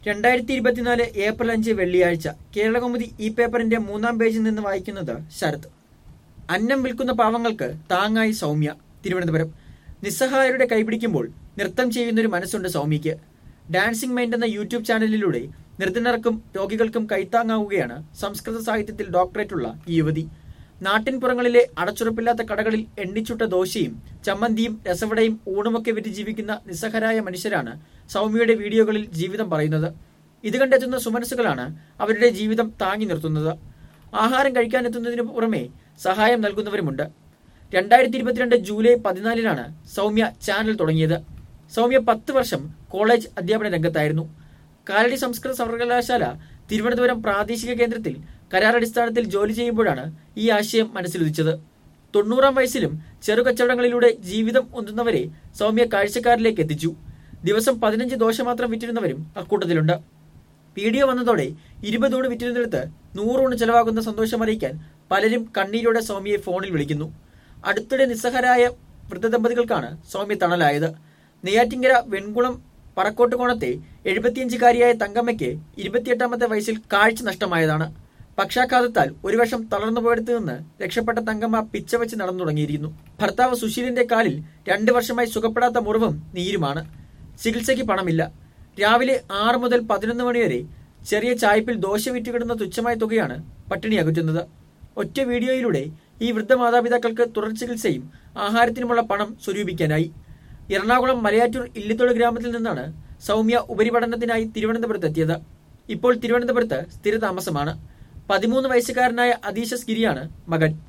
രണ്ടായിരത്തി ഇരുപത്തിനാല് ഏപ്രിൽ അഞ്ച് വെള്ളിയാഴ്ച കേരളകൗമുദി ഈ പേപ്പറിന്റെ മൂന്നാം പേജിൽ നിന്ന് വായിക്കുന്നത് ശരത് അന്നം വിൽക്കുന്ന പാവങ്ങൾക്ക് താങ്ങായി സൗമ്യ തിരുവനന്തപുരം നിസ്സഹായരുടെ കൈപിടിക്കുമ്പോൾ നൃത്തം ചെയ്യുന്നൊരു മനസ്സുണ്ട് സൗമ്യയ്ക്ക് ഡാൻസിംഗ് മൈൻഡ് എന്ന യൂട്യൂബ് ചാനലിലൂടെ നൃത്തനർക്കും രോഗികൾക്കും കൈത്താങ്ങാവുകയാണ് സംസ്കൃത സാഹിത്യത്തിൽ ഡോക്ടറേറ്റുള്ള ഈ യുവതി നാട്ടിൻപുറങ്ങളിലെ അടച്ചുറപ്പില്ലാത്ത കടകളിൽ എണ്ണിച്ചുട്ട ദോശയും ചമ്മന്തിയും രസവടയും ഊണുമൊക്കെ വിറ്റ് ജീവിക്കുന്ന നിസ്സഹരായ മനുഷ്യരാണ് സൗമ്യയുടെ വീഡിയോകളിൽ ജീവിതം പറയുന്നത് ഇത് കണ്ടെത്തുന്ന സുമനസ്സുകളാണ് അവരുടെ ജീവിതം താങ്ങി നിർത്തുന്നത് ആഹാരം കഴിക്കാനെത്തുന്നതിനു പുറമെ സഹായം നൽകുന്നവരുമുണ്ട് രണ്ടായിരത്തി ഇരുപത്തിരണ്ട് ജൂലൈ പതിനാലിനാണ് സൗമ്യ ചാനൽ തുടങ്ങിയത് സൗമ്യ പത്ത് വർഷം കോളേജ് അധ്യാപന രംഗത്തായിരുന്നു കാലടി സംസ്കൃത സർവകലാശാല തിരുവനന്തപുരം പ്രാദേശിക കേന്ദ്രത്തിൽ കരാറടിസ്ഥാനത്തിൽ ജോലി ചെയ്യുമ്പോഴാണ് ഈ ആശയം മനസ്സിലുദിച്ചത് തൊണ്ണൂറാം വയസ്സിലും ചെറുകച്ചവടങ്ങളിലൂടെ ജീവിതം ഒന്നുന്നവരെ സൗമ്യ കാഴ്ചക്കാരിലേക്ക് എത്തിച്ചു ദിവസം പതിനഞ്ച് ദോശ മാത്രം വിറ്റിരുന്നവരും അക്കൂട്ടത്തിലുണ്ട് വീഡിയോ വന്നതോടെ ഇരുപതൂണ് വിറ്റിരുന്നിടത്ത് നൂറൂണ് ചെലവാകുന്ന സന്തോഷം അറിയിക്കാൻ പലരും കണ്ണീരോടെ സൗമ്യയെ ഫോണിൽ വിളിക്കുന്നു അടുത്തിടെ നിസ്സഹരായ വൃദ്ധദമ്പതികൾക്കാണ് സൗമ്യ തണലായത് നെയ്യാറ്റിങ്കര വെൺകുളം പറക്കോട്ടുകോണത്തെ എഴുപത്തിയഞ്ചുകാരിയായ തങ്കമ്മയ്ക്ക് ഇരുപത്തിയെട്ടാമത്തെ വയസ്സിൽ കാഴ്ച നഷ്ടമായതാണ് പക്ഷാഘാതത്താൽ ഒരു വശം തളർന്നു പോയിടത്തു നിന്ന് രക്ഷപ്പെട്ട തങ്കമ്മ പിച്ച വെച്ച് നടന്നു തുടങ്ങിയിരിക്കുന്നു ഭർത്താവ് സുശീലിന്റെ കാലിൽ രണ്ടു വർഷമായി സുഖപ്പെടാത്ത മുറിവും നീരുമാണ് ചികിത്സയ്ക്ക് പണമില്ല രാവിലെ ആറ് മുതൽ പതിനൊന്ന് മണിവരെ ചെറിയ ചായ്പിൽ ദോശ വിറ്റുകിടുന്ന തുച്ഛമായ തുകയാണ് പട്ടിണി അകറ്റുന്നത് ഒറ്റ വീഡിയോയിലൂടെ ഈ വൃദ്ധ മാതാപിതാക്കൾക്ക് തുടർ ചികിത്സയും ആഹാരത്തിനുമുള്ള പണം സ്വരൂപിക്കാനായി എറണാകുളം മലയാറ്റൂർ ഇല്ലിത്തോട് ഗ്രാമത്തിൽ നിന്നാണ് സൗമ്യ ഉപരിപഠനത്തിനായി തിരുവനന്തപുരത്ത് എത്തിയത് ഇപ്പോൾ തിരുവനന്തപുരത്ത് സ്ഥിരതാമസമാണ് പതിമൂന്ന് വയസ്സുകാരനായ അദീശസ് ഗിരിയാണ് മകൻ